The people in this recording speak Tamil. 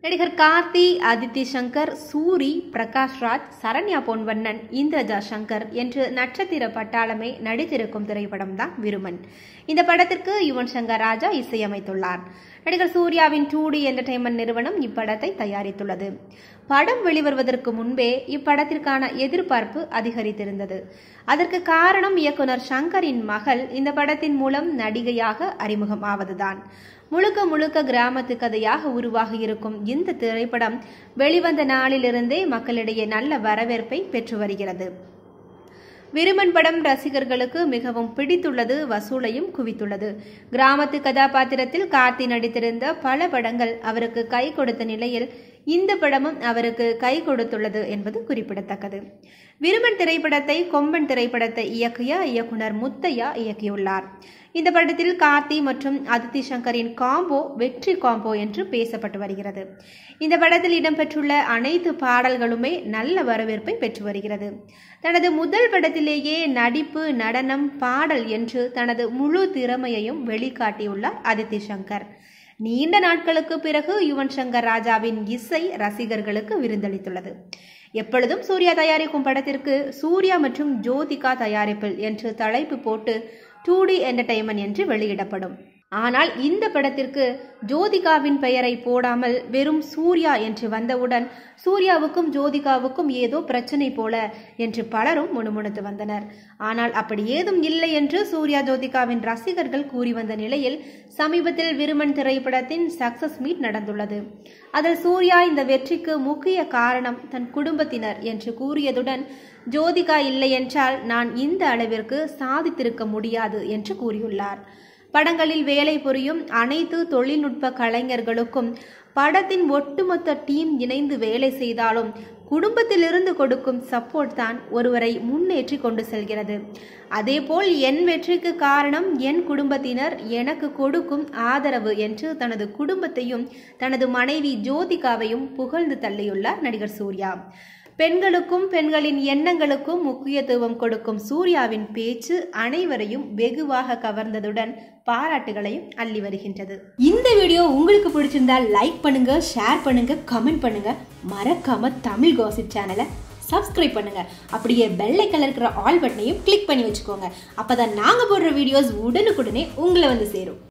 நடிகர் கார்த்தி அதித்தி சங்கர் சூரி பிரகாஷ் ராஜ் சரண்யா பொன்வண்ணன் இந்திரஜா சங்கர் என்று நட்சத்திர பட்டாளமே நடித்திருக்கும் திரைப்படம் தான் விருமன் இந்த படத்திற்கு யுவன் சங்கர் ராஜா இசையமைத்துள்ளார் நடிகர் சூர்யாவின் டூ டி என்டர்டைன்மெண்ட் நிறுவனம் இப்படத்தை தயாரித்துள்ளது படம் வெளிவருவதற்கு முன்பே இப்படத்திற்கான எதிர்பார்ப்பு அதிகரித்திருந்தது அதற்கு காரணம் இயக்குனர் சங்கரின் மகள் இந்த படத்தின் மூலம் நடிகையாக அறிமுகம் ஆவதுதான் முழுக்க முழுக்க கிராமத்து கதையாக உருவாகி இருக்கும் இந்த திரைப்படம் வெளிவந்த நாளிலிருந்தே மக்களிடையே நல்ல வரவேற்பை பெற்று வருகிறது விருமன் படம் ரசிகர்களுக்கு மிகவும் பிடித்துள்ளது வசூலையும் குவித்துள்ளது கிராமத்து கதாபாத்திரத்தில் கார்த்தி நடித்திருந்த பல படங்கள் அவருக்கு கை கொடுத்த நிலையில் இந்த படமும் அவருக்கு கை கொடுத்துள்ளது என்பது குறிப்பிடத்தக்கது விருமன் திரைப்படத்தை கொம்பன் திரைப்படத்தை இயக்கிய இயக்குனர் முத்தையா இயக்கியுள்ளார் இந்த படத்தில் கார்த்தி மற்றும் அதித்தி சங்கரின் காம்போ வெற்றி காம்போ என்று பேசப்பட்டு வருகிறது இந்த படத்தில் இடம்பெற்றுள்ள அனைத்து பாடல்களுமே நல்ல வரவேற்பை பெற்று வருகிறது தனது முதல் படத்திலேயே நடிப்பு நடனம் பாடல் என்று தனது முழு திறமையையும் வெளிக்காட்டியுள்ளார் அதித்தி சங்கர் நீண்ட நாட்களுக்கு பிறகு யுவன் சங்கர் ராஜாவின் இசை ரசிகர்களுக்கு விருந்தளித்துள்ளது எப்பொழுதும் சூர்யா தயாரிக்கும் படத்திற்கு சூர்யா மற்றும் ஜோதிகா தயாரிப்பில் என்று தலைப்பு போட்டு டூ டி என்டர்டைன்மெண்ட் என்று வெளியிடப்படும் ஆனால் இந்த படத்திற்கு ஜோதிகாவின் பெயரை போடாமல் வெறும் சூர்யா என்று வந்தவுடன் சூர்யாவுக்கும் ஜோதிகாவுக்கும் ஏதோ பிரச்சனை போல என்று பலரும் முணுமுணுத்து வந்தனர் ஆனால் அப்படி ஏதும் இல்லை என்று சூர்யா ஜோதிகாவின் ரசிகர்கள் கூறி வந்த நிலையில் சமீபத்தில் விருமன் திரைப்படத்தின் சக்சஸ் மீட் நடந்துள்ளது அதில் சூர்யா இந்த வெற்றிக்கு முக்கிய காரணம் தன் குடும்பத்தினர் என்று கூறியதுடன் ஜோதிகா இல்லை என்றால் நான் இந்த அளவிற்கு சாதித்திருக்க முடியாது என்று கூறியுள்ளார் படங்களில் வேலை புரியும் அனைத்து தொழில்நுட்ப கலைஞர்களுக்கும் படத்தின் ஒட்டுமொத்த டீம் இணைந்து வேலை செய்தாலும் குடும்பத்திலிருந்து கொடுக்கும் சப்போர்ட் தான் ஒருவரை முன்னேற்றி கொண்டு செல்கிறது அதேபோல் என் வெற்றிக்கு காரணம் என் குடும்பத்தினர் எனக்கு கொடுக்கும் ஆதரவு என்று தனது குடும்பத்தையும் தனது மனைவி ஜோதிகாவையும் புகழ்ந்து தள்ளியுள்ளார் நடிகர் சூர்யா பெண்களுக்கும் பெண்களின் எண்ணங்களுக்கும் முக்கியத்துவம் கொடுக்கும் சூர்யாவின் பேச்சு அனைவரையும் வெகுவாக கவர்ந்ததுடன் பாராட்டுகளையும் அள்ளி வருகின்றது இந்த வீடியோ உங்களுக்கு பிடிச்சிருந்தா லைக் பண்ணுங்க ஷேர் பண்ணுங்க கமெண்ட் பண்ணுங்க மறக்காம தமிழ் காசிப் சேனலை சப்ஸ்கிரைப் பண்ணுங்க அப்படியே பெல்லை கலர் இருக்கிற ஆல் பட்டனையும் கிளிக் பண்ணி வச்சுக்கோங்க அப்பதான் நாங்க போடுற வீடியோஸ் உடனுக்குடனே உங்களை வந்து சேரும்